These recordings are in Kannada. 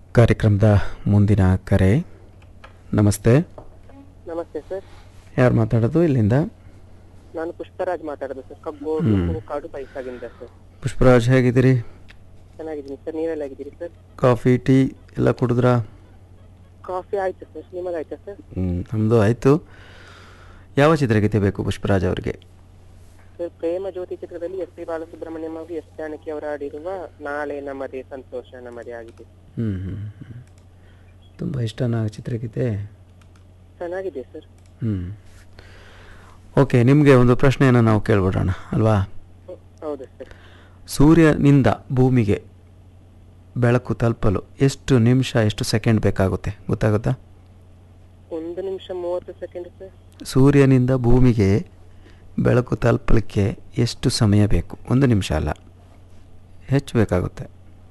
ಕಾರ್ಯಕ್ರಮದ ಮುಂದಿನ ಕರೆ ನಮಸ್ತೆ ನಮಸ್ತೆ ಸರ್ ಯಾರು ಮಾತಾಡೋದು ಇಲ್ಲಿಂದ ನಾನು ಪುಷ್ಪರಾಜ್ ಮಾತಾಡೋದು ಸರ್ ಕಬ್ಬೋಡು ಹ್ಮ್. ಕಾಡು ಪೈಸಾಗಿಂದ ಸರ್ ಪುಷ್ಪರಾಜ್ ಹೇಗಿದ್ದೀರಿ ಚೆನ್ನಾಗಿದ್ದೀನಿ ಸರ್ ನೀವೆಲ್ಲ ಆಗಿದ್ದೀರಿ ಸರ್ ಕಾಫಿ ಟೀ ಎಲ್ಲ ಕುಡಿದ್ರಾ ಕಾಫಿ ಆಯ್ತು ಸರ್ ನಿಮಗಾಯ್ತಾ ಸರ್ ನಮ್ಮದು ಆಯಿತು ಯಾವ ಚಿತ್ರಗೀತೆ ಬೇಕು ಪುಷ್ಪರಾಜ್ ಅವರಿಗೆ ಸರ್ ಪ್ರೇಮ ಜ್ಯೋತಿ ಚಿತ್ರದಲ್ಲಿ ಎಸ್ ಪಿ ಬಾಲಸುಬ್ರಹ್ಮಣ್ಯಂ ಅವರು ಎಸ್ ಜಾನಕಿ ಅವರು ಆಡಿರುವ ನಾಳೆ ನಮ್ಮದೇ ಸಂತೋಷ ನಮ್ಮದೇ ಆಗಿದೆ ಹ್ಞೂ ಹ್ಞೂ ತುಂಬ ಇಷ್ಟನಾ ಚಿತ್ರಗೀತೆ ಚೆನ್ನಾಗಿದೆ ಸರ್ ಹ್ಞೂ ಓಕೆ ನಿಮಗೆ ಒಂದು ಪ್ರಶ್ನೆಯನ್ನು ನಾವು ಕೇಳ್ಬಿಡೋಣ ಅಲ್ವಾ ಹ್ಮ್, ಹೌದು ಸರ್ ಸೂರ್ಯನಿಂದ ಭೂಮಿಗೆ ಬೆಳಕು ತಲುಪಲು ಎಷ್ಟು ನಿಮಿಷ ಎಷ್ಟು ಸೆಕೆಂಡ್ ಬೇಕಾಗುತ್ತೆ ಗೊತ್ತಾಗುತ್ತಾ ಒಂದು ನಿಮಿಷ ಮೂವತ್ತು ಸೆಕೆಂಡ್ ಸರ್ ಸೂರ್ಯನಿಂದ ಭೂಮಿಗೆ ಬೆಳಕು ತಲುಪಲಿಕ್ಕೆ ಎಷ್ಟು ಸಮಯ ಬೇಕು ಒಂದು ನಿಮಿಷ ಅಲ್ಲ ಹೆಚ್ಚು ಬೇಕಾಗುತ್ತೆ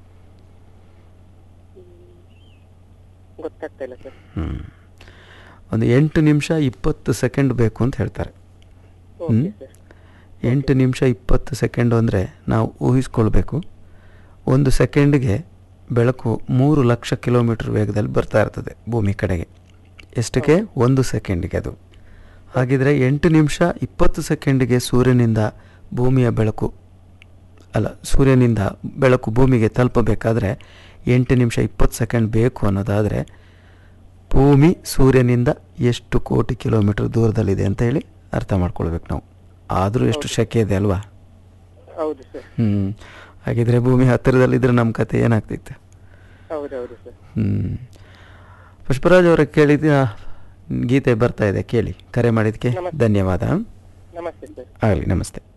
ಗೊತ್ತಾಗ್ತಾ ಇಲ್ಲ ಸರ್ ಹ್ಞೂ ಒಂದು ಎಂಟು ನಿಮಿಷ ಇಪ್ಪತ್ತು ಸೆಕೆಂಡ್ ಬೇಕು ಅಂತ ಹೇಳ್ತಾರೆ ಓಕೆ ಹ್ಮ್. ಸರ್ ಎಂಟು ನಿಮಿಷ ಇಪ್ಪತ್ತು ಸೆಕೆಂಡು ಅಂದರೆ ನಾವು ಊಹಿಸ್ಕೊಳ್ಬೇಕು ಒಂದು ಸೆಕೆಂಡ್ಗೆ ಬೆಳಕು ಮೂರು ಲಕ್ಷ ಕಿಲೋಮೀಟರ್ ವೇಗದಲ್ಲಿ ಬರ್ತಾ ಇರ್ತದೆ ಭೂಮಿ ಕಡೆಗೆ ಎಷ್ಟಕ್ಕೆ ಒಂದು ಸೆಕೆಂಡಿಗೆ ಅದು ಹಾಗಿದ್ರೆ ಎಂಟು ನಿಮಿಷ ಇಪ್ಪತ್ತು ಸೆಕೆಂಡಿಗೆ ಸೂರ್ಯನಿಂದ ಭೂಮಿಯ ಬೆಳಕು ಅಲ್ಲ ಸೂರ್ಯನಿಂದ ಬೆಳಕು ಭೂಮಿಗೆ ತಲುಪಬೇಕಾದ್ರೆ ಎಂಟು ನಿಮಿಷ ಇಪ್ಪತ್ತು ಸೆಕೆಂಡ್ ಬೇಕು ಅನ್ನೋದಾದರೆ ಭೂಮಿ ಸೂರ್ಯನಿಂದ ಎಷ್ಟು ಕೋಟಿ ಕಿಲೋಮೀಟರ್ ದೂರದಲ್ಲಿದೆ ಅಂತ ಹೇಳಿ ಅರ್ಥ ಮಾಡ್ಕೊಳ್ಬೇಕು ನಾವು ಆದರೂ ಎಷ್ಟು ಶಕೆ ಇದೆ ಅಲ್ವಾ ಹೌದು ಸರ್ ಹ್ಞೂ ಹಾಗಿದ್ರೆ ಭೂಮಿ ಹತ್ತಿರದಲ್ಲಿದ್ದರೆ ನಮ್ಮ ಕತೆ ಏನಾಗ್ತಿತ್ತು ಹೌದೌದು ಸರ್ ಹ್ಞೂ ಪುಷ್ಪರಾಜ್ ಅವರ ಕೇಳಿದ ಗೀತೆ ಬರ್ತಾ ಇದೆ ಕೇಳಿ ಕರೆ ಮಾಡಿದ್ದಕ್ಕೆ ನಮಸ್ತೆ. ಧನ್ಯವಾದ ನಮಸ್ತೆ ಸರ್ ಆಗಲಿ ನಮಸ್ತೆ